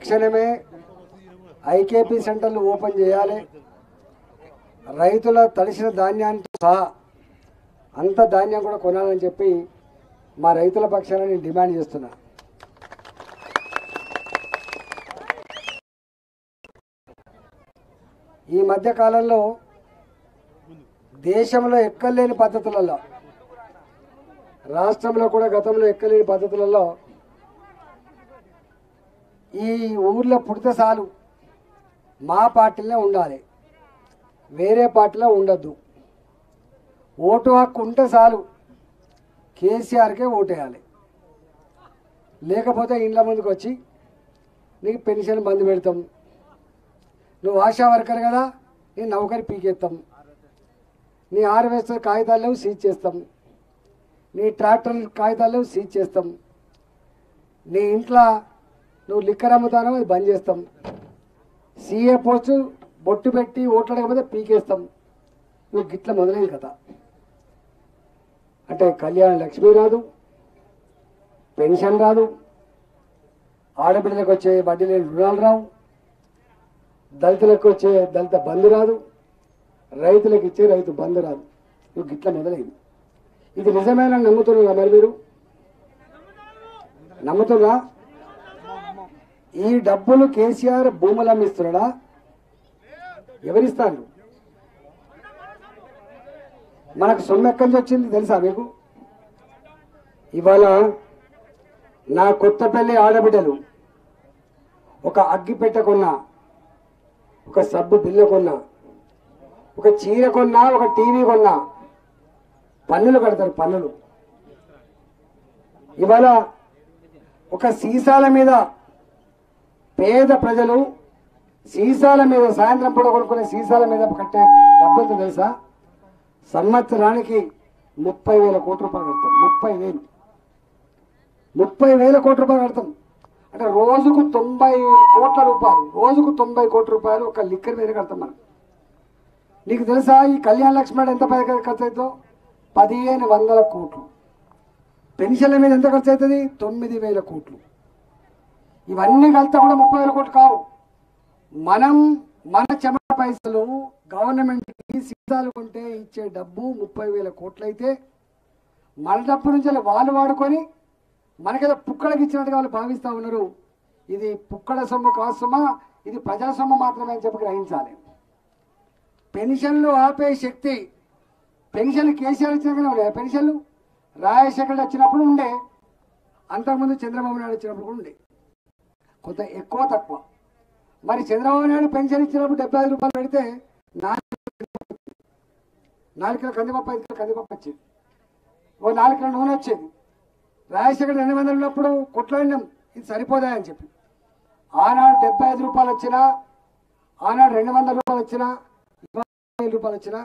తక్షణమే ఐకేపీ సెంటర్లు ఓపెన్ చేయాలి రైతుల తడిసిన ధాన్యానికి సహా అంత ధాన్యం కూడా కొనాలని చెప్పి మా రైతుల పక్షాన నేను డిమాండ్ చేస్తున్నా ఈ మధ్య కాలంలో దేశంలో ఎక్కలేని పద్ధతులలో రాష్ట్రంలో కూడా గతంలో ఎక్కలేని పద్ధతులలో ఈ ఊర్లో పుడితే చాలు మా పార్టీలనే ఉండాలి వేరే పార్టీలో ఉండద్దు ఓటు హక్కు ఉంటే చాలు కేసీఆర్కే ఓటేయాలి లేకపోతే ఇండ్ల ముందుకు వచ్చి నీకు పెన్షన్ బంద్ పెడతాం నువ్వు ఆశా వర్కర్ కదా నీ నౌకరి పీకేస్తాం నీ హార్వెస్టర్ కాగితాలు సీజ్ చేస్తాం నీ ట్రాక్టర్ కాగితాలు సీజ్ చేస్తాం నీ ఇంట్లో నువ్వు లిక్కర్ అమ్ముతానో అది బంద్ చేస్తాం సీఏ పోస్టు బొట్టు పెట్టి ఓట్లాడకపోతే పీకేస్తాం నువ్వు గిట్ల మొదలైంది కదా అంటే కళ్యాణ లక్ష్మి రాదు పెన్షన్ రాదు ఆడపిల్లలకు వచ్చే వడ్డీ లేని రుణాలు రావు దళితులకు వచ్చే దళిత బంధు రాదు రైతులకు ఇచ్చే రైతు బంధు రాదు నువ్వు గిట్ల మొదలైంది ఇది నిజమేనా నమ్ముతున్నా మరి మీరు నమ్ముతున్నా ఈ డబ్బులు కేసీఆర్ భూములు అమ్మిస్తున్నాడా ఎవరిస్తారు మనకు సొమ్ము ఎక్కడి నుంచి వచ్చింది తెలుసా మీకు ఇవాళ నా కొత్తపల్లి ఆడబిడ్డలు ఒక అగ్గి పెట్టకున్నా ఒక సబ్బు బిల్ల కొన్నా ఒక చీర కొన్నా ఒక టీవీ కొన్నా పన్నులు కడతారు పన్నులు ఇవాళ ఒక సీసాల మీద పేద ప్రజలు సీసాల మీద సాయంత్రం పూట కొనుక్కునే సీసాల మీద కట్టే డబ్బులతో తెలుసా సంవత్సరానికి ముప్పై వేల కోట్ల రూపాయలు కడతాం ముప్పై వేలు ముప్పై వేల కోట్ల రూపాయలు కడతాం అంటే రోజుకు తొంభై కోట్ల రూపాయలు రోజుకు తొంభై కోట్ల రూపాయలు ఒక లిక్కర్ మీద కడతాం మనం నీకు తెలుసా ఈ కళ్యాణ లక్ష్మి అంటే ఎంత పై ఖర్చు అవుతుందో పదిహేను వందల కోట్లు పెన్షన్ల మీద ఎంత ఖర్చు అవుతుంది తొమ్మిది వేల కోట్లు ఇవన్నీ కలిస్తే కూడా ముప్పై వేల కోట్లు కావు మనం మన చెమట పైసలు గవర్నమెంట్కి సీతాలు కొంటే ఇచ్చే డబ్బు ముప్పై వేల కోట్లు అయితే మన డబ్బు నుంచి వాళ్ళు వాడుకొని మనకేదో పుక్కడకి ఇచ్చినట్టుగా వాళ్ళు భావిస్తూ ఉన్నారు ఇది పుక్కడ సొమ్ము కాదు సొమ్మ ఇది ప్రజా సొమ్ము మాత్రమే అని చెప్పి గ్రహించాలి పెన్షన్లు ఆపే శక్తి పెన్షన్లు కేసీఆర్ ఇచ్చినాకనే ఉండే పెన్షన్లు రాజశేఖర్ వచ్చినప్పుడు ఉండే అంతకుముందు చంద్రబాబు నాయుడు వచ్చినప్పుడు కూడా ఉండే కొంత ఎక్కువ తక్కువ మరి చంద్రబాబు నాయుడు పెన్షన్ ఇచ్చినప్పుడు డెబ్బై ఐదు రూపాయలు పెడితే నాలుగు నాలుగు కిలో కందిపప్పు ఐదు కిలో కందిపప్పు వచ్చేది ఓ నాలుగు కిలో నూనె వచ్చేది రాజశేఖర్ రెండు వందలు ఉన్నప్పుడు కొట్లాడినాం ఇది సరిపోదా అని చెప్పి ఆనాడు డెబ్బై ఐదు రూపాయలు వచ్చినా ఆనాడు రెండు వందల రూపాయలు వచ్చినా ఇవాళ వేల రూపాయలు వచ్చినా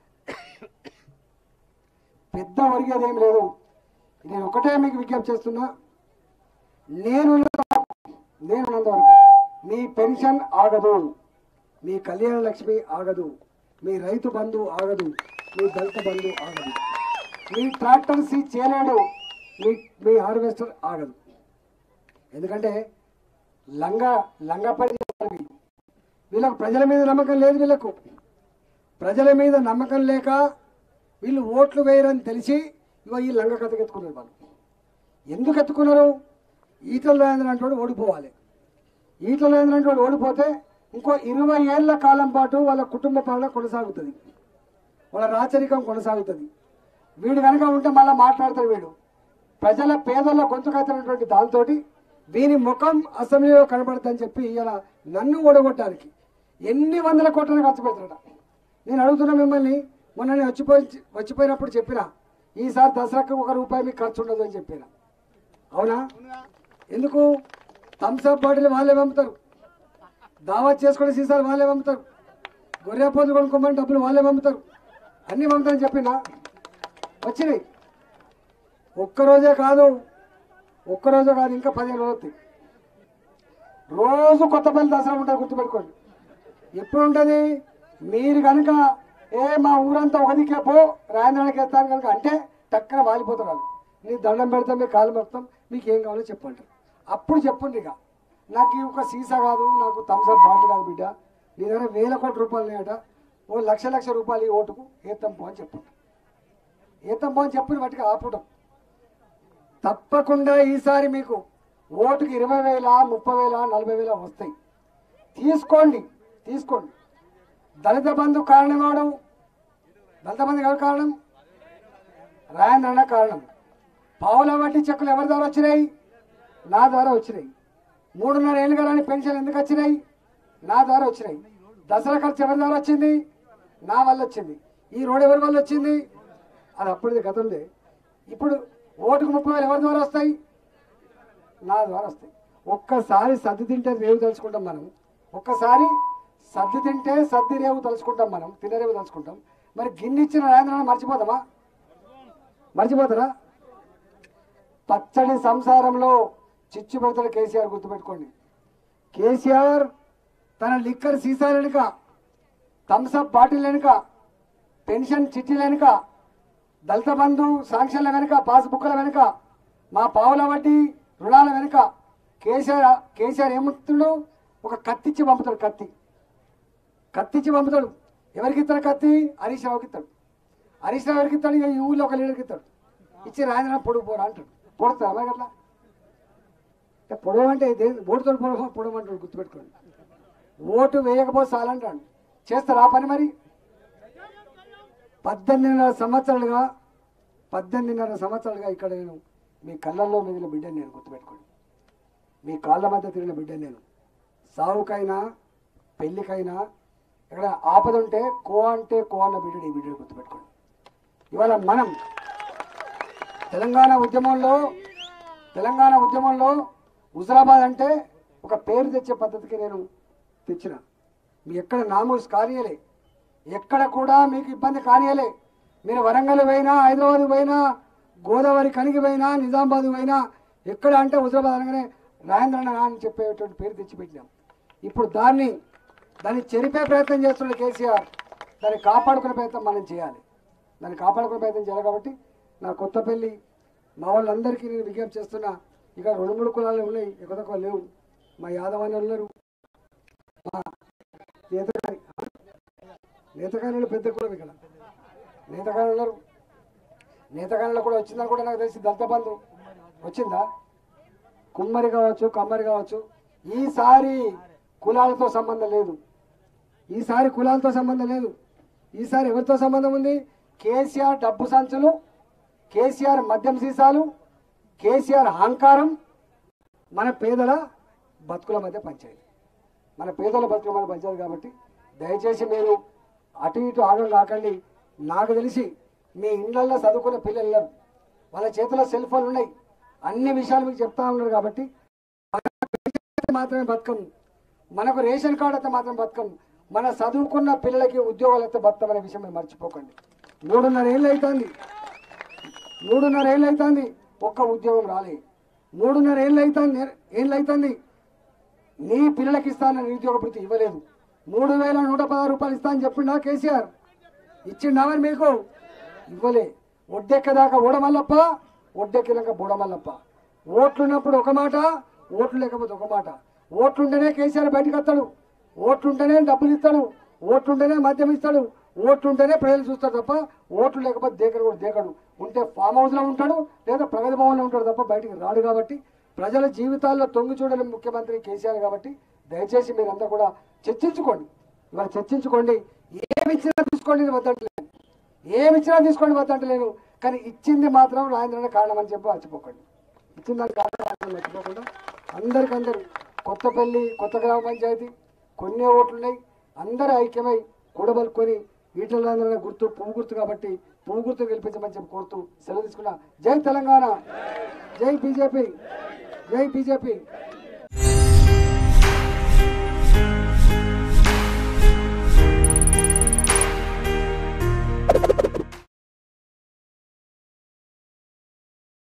పెద్ద ఒరిగేది ఏం లేదు నేను ఒకటే మీకు విజ్ఞప్తి చేస్తున్నా నేను నేను వరకు మీ పెన్షన్ ఆగదు మీ కళ్యాణ లక్ష్మి ఆగదు మీ రైతు బంధు ఆగదు మీ దళిత బంధు ఆగదు మీ ట్రాక్టర్ సీజ్ చేయలేడు మీ మీ హార్వెస్టర్ ఆగదు ఎందుకంటే లంగా లంగా పని చేస్తారు వీళ్ళు వీళ్ళకు ప్రజల మీద నమ్మకం లేదు వీళ్ళకు ప్రజల మీద నమ్మకం లేక వీళ్ళు ఓట్లు వేయరని తెలిసి ఇగో ఈ లంగ కథకు ఎత్తుకున్నారు వాళ్ళు ఎందుకు ఎత్తుకున్నారు ఈటల రాజేంద్ర అంటే ఓడిపోవాలి ఈటల రాజేంద్ర అంటే ఓడిపోతే ఇంకో ఇరవై ఏళ్ల కాలం పాటు వాళ్ళ కుటుంబ పాలన కొనసాగుతుంది వాళ్ళ రాచరికం కొనసాగుతుంది వీడు కనుక ఉంటే మళ్ళీ మాట్లాడతాడు వీడు ప్రజల పేదల గొంతుకైతున్నటువంటి దాంతో వీని ముఖం అసెంబ్లీలో కనబడదని చెప్పి ఇలా నన్ను ఓడగొట్టడానికి ఎన్ని వందల కోట్లను ఖర్చు పెడతాడ నేను అడుగుతున్నా మిమ్మల్ని మొన్న నేను వచ్చిపోయి వచ్చిపోయినప్పుడు చెప్పిన ఈసారి దసరాకు ఒక రూపాయి మీకు ఖర్చు ఉండదు అని చెప్పిన అవునా ఎందుకు థమ్స్అప్ బాటిల్ వాళ్ళే పంపుతారు దావత్ చేసుకునే సీసాలు వాళ్ళే పంపుతారు గొర్రె పోతులు కొనుక్కోమని డబ్బులు వాళ్ళే పంపుతారు అన్నీ పంపుతారని చెప్పినా వచ్చినాయి ఒక్కరోజే కాదు ఒక్కరోజే కాదు ఇంకా పదిహేను రోజులు వస్తాయి రోజు కొత్తపల్లి దసరా ఉంటుంది గుర్తుపెట్టుకోండి ఎప్పుడు ఉంటుంది మీరు కనుక ఏ మా ఊరంతా ఒక దిక్కే పో రాయనాడికి వేస్తాను కనుక అంటే టక్కన వాలిపోతారు వాళ్ళు నీ దండం పెడతాం మీ కాలు మొత్తం మీకు ఏం కావాలో చెప్పండి అప్పుడు చెప్పండి ఇక నాకు ఈ ఒక సీసా కాదు నాకు థమ్స్అప్ బాటిల్ కాదు బిడ్డ నీ దగ్గర వేల కోట్ల రూపాయలు ఉన్నాయట ఓ లక్ష లక్ష రూపాయలు ఈ ఓటుకు ఏత్తం పో అని చెప్పు ఏత్తం పో అని చెప్పిన వాటికి ఆపుటం తప్పకుండా ఈసారి మీకు ఓటుకి ఇరవై వేల ముప్పై వేల నలభై వేల వస్తాయి తీసుకోండి తీసుకోండి దళిత బంధు కారణం అవడం దళిత బంధు ఎవరు కారణం రాయనన్న కారణం పావుల వడ్డీ చెక్కులు ఎవరి ద్వారా వచ్చినాయి నా ద్వారా వచ్చినాయి మూడున్నర ఏళ్ళు కానీ పెన్షన్ ఎందుకు వచ్చినాయి నా ద్వారా వచ్చినాయి దసరా ఖర్చు ఎవరి ద్వారా వచ్చింది నా వల్ల వచ్చింది ఈ రోడ్ ఎవరి వల్ల వచ్చింది అది అప్పుడుది గతంలో ఇప్పుడు ఓటుకు ముప్పై వేలు ఎవరి ద్వారా వస్తాయి నా ద్వారా వస్తాయి ఒక్కసారి సర్ది తింటే రేవు తలుచుకుంటాం మనం ఒక్కసారి సర్ది తింటే సర్ది రేవు తలుచుకుంటాం మనం తినరేవు తలుచుకుంటాం మరి గిన్నె ఇచ్చిన రాజేంద్ర మర్చిపోతామా మర్చిపోతారా పచ్చడి సంసారంలో చిచ్చు పెడతాడు కేసీఆర్ గుర్తుపెట్టుకోండి కేసీఆర్ తన లిక్కర్ సీసాల వెనుక థమ్సప్ బాటిల్ వెనుక పెన్షన్ చిట్టీల వెనుక దళిత బంధు శాంక్షన్ల వెనుక పాస్బుక్ల వెనుక మా పావుల వడ్డీ రుణాల వెనుక కేసీఆర్ కేసీఆర్ ఏమంటున్నాడు ఒక కత్తిచ్చి పంపుతాడు కత్తి కత్తిచ్చి పంపుతాడు ఎవరికి ఇస్తాడు కత్తి హరీష్ రావుకి ఇస్తాడు హరీష్ రావు ఎవరికి ఇస్తాడు ఇక ఈ ఊళ్ళో ఒక లీడర్కి ఇస్తాడు ఇచ్చి రాజేంద్ర పొడుగు పోరా అంటాడు పొడుతాడు అలాగే అట్లా అంటే పొడవు అంటే దే- ఓటుతో పొడవ పొడవమంటాడు గుర్తుపెట్టుకోండి ఓటు వేయకపోతే చాలంటాడు చేస్తారా ఆ పని మరి పద్దెనిమిదిన్నర సంవత్సరాలుగా పద్దెనిమిదిన్నర సంవత్సరాలుగా ఇక్కడ నేను మీ కళ్ళల్లో మిగిలిన బిడ్డని నేను గుర్తుపెట్టుకోండి మీ కాళ్ళ మధ్య తిరిగిన బిడ్డని నేను సావుకైనా పెళ్ళికైనా ఇక్కడ ఆపద ఉంటే కో అంటే కో అన్న బిడ్డని ఈ బిడ్డని గుర్తుపెట్టుకోండి ఇవాళ మనం తెలంగాణ ఉద్యమంలో తెలంగాణ ఉద్యమంలో హుజరాబాద్ అంటే ఒక పేరు తెచ్చే పద్ధతికి నేను తెచ్చిన మీ ఎక్కడ నామూస్ కానియలే ఎక్కడ కూడా మీకు ఇబ్బంది కానియలే మీరు వరంగల్ పోయినా హైదరాబాద్ పోయినా గోదావరి కనిగి పోయినా నిజామాబాద్ పోయినా ఎక్కడ అంటే హుజరాబాద్ అనగానే రాజేంద్రన్న అని చెప్పేటువంటి పేరు తెచ్చిపెట్టినాం ఇప్పుడు దాన్ని దాన్ని చెరిపే ప్రయత్నం చేస్తున్న కేసీఆర్ దాన్ని కాపాడుకునే ప్రయత్నం మనం చేయాలి దాన్ని కాపాడుకునే ప్రయత్నం చేయాలి కాబట్టి నా కొత్త పెళ్లి మా వాళ్ళందరికీ నేను విజ్ఞప్తి చేస్తున్నా ఇక రెండు మూడు కులాలు ఉన్నాయి ఎక్కువ తక్కువ లేవు మా యాదవ్ అని ఉన్నారు మా నేతకాని నేతకాని పెద్ద కులం ఇక్కడ నేతకాని ఉన్నారు నేతకానిలో కూడా వచ్చిందని కూడా నాకు తెలిసి దళిత బంధు వచ్చిందా కుమ్మరి కావచ్చు కమ్మరి కావచ్చు ఈసారి కులాలతో సంబంధం లేదు ఈసారి కులాలతో సంబంధం లేదు ఈసారి ఎవరితో సంబంధం ఉంది కేసీఆర్ డబ్బు సంచులు కేసీఆర్ మద్యం సీసాలు కేసీఆర్ అహంకారం మన పేదల బతుకుల మధ్య పంచాయతీ మన పేదల బతుకుల మధ్య పంచాయతీ కాబట్టి దయచేసి మీరు అటు ఇటు ఆగం కాకండి నాకు తెలిసి మీ ఇండ్లల్లో చదువుకున్న పిల్లలు ఉన్నారు. వాళ్ళ చేతిలో సెల్ ఫోన్లు ఉన్నాయి అన్ని విషయాలు మీకు చెప్తా ఉన్నారు కాబట్టి అయితే మాత్రమే బతకం మనకు రేషన్ కార్డు అయితే మాత్రం బతకం మన చదువుకున్న పిల్లలకి ఉద్యోగాలు అయితే బతకం అనే విషయం మీరు మర్చిపోకండి మూడున్నర ఏళ్ళు అవుతుంది మూడున్నర ఏళ్ళు అవుతుంది ఒక్క ఉద్యోగం రాలే మూడున్నర ఏళ్ళు అవుతుంది ఏళ్ళు అవుతుంది నీ పిల్లలకి ఇస్తానని నిరుద్యోగ భృతి ఇవ్వలేదు మూడు వేల నూట పదహారు రూపాయలు ఇస్తా అని చెప్పిండా కేసీఆర్ ఇచ్చిండామని మీకు ఇవ్వలే ఒడ్డెక్కదాకా ఓడమల్లప్ప ఒడ్డెక్కినాక బుడమల్లప్ప ఓట్లున్నప్పుడు ఒక మాట ఓట్లు లేకపోతే ఒక మాట ఓట్లుంటేనే కేసీఆర్ బయటకు వస్తాడు ఓట్లుంటేనే డబ్బులు ఇస్తాడు ఓట్లుంటేనే మద్యం ఇస్తాడు ఓట్లుంటేనే ప్రజలు చూస్తారు తప్ప ఓట్లు లేకపోతే దేకడు కూడా దేకడు ఉంటే ఫామ్ హౌస్ లో ఉంటాడు లేదా ప్రగతి భవన్లో ఉంటాడు తప్ప బయటికి రాడు కాబట్టి ప్రజల జీవితాల్లో తొంగి చూడని ముఖ్యమంత్రి కేసీఆర్ కాబట్టి దయచేసి మీరంతా కూడా చర్చించుకోండి ఇవాళ చర్చించుకోండి ఏమి ఇచ్చినా తీసుకోండి నేను వద్దంటలేను ఏమి ఇచ్చినా తీసుకోండి వద్దంటలేను కానీ ఇచ్చింది మాత్రం రాజేంద్రనే కారణం అని చెప్పి మర్చిపోకండి ఇచ్చిన దానికి కారణం రాజేంద్ర మర్చిపోకుండా అందరికందరు కొత్త పెళ్లి కొత్త గ్రామ పంచాయతీ కొన్ని ఓట్లు ఉన్నాయి అందరూ ఐక్యమై కూడబలుకొని ఈటల రాజేంద్ర గుర్తు పువ్వు గుర్తు కాబట్టి పువ్వు గుర్తు గెలిపించమని చెప్పి కోరుతూ సెలవు తీసుకున్నా జై తెలంగాణ జై బీజేపీ జై బీజేపీ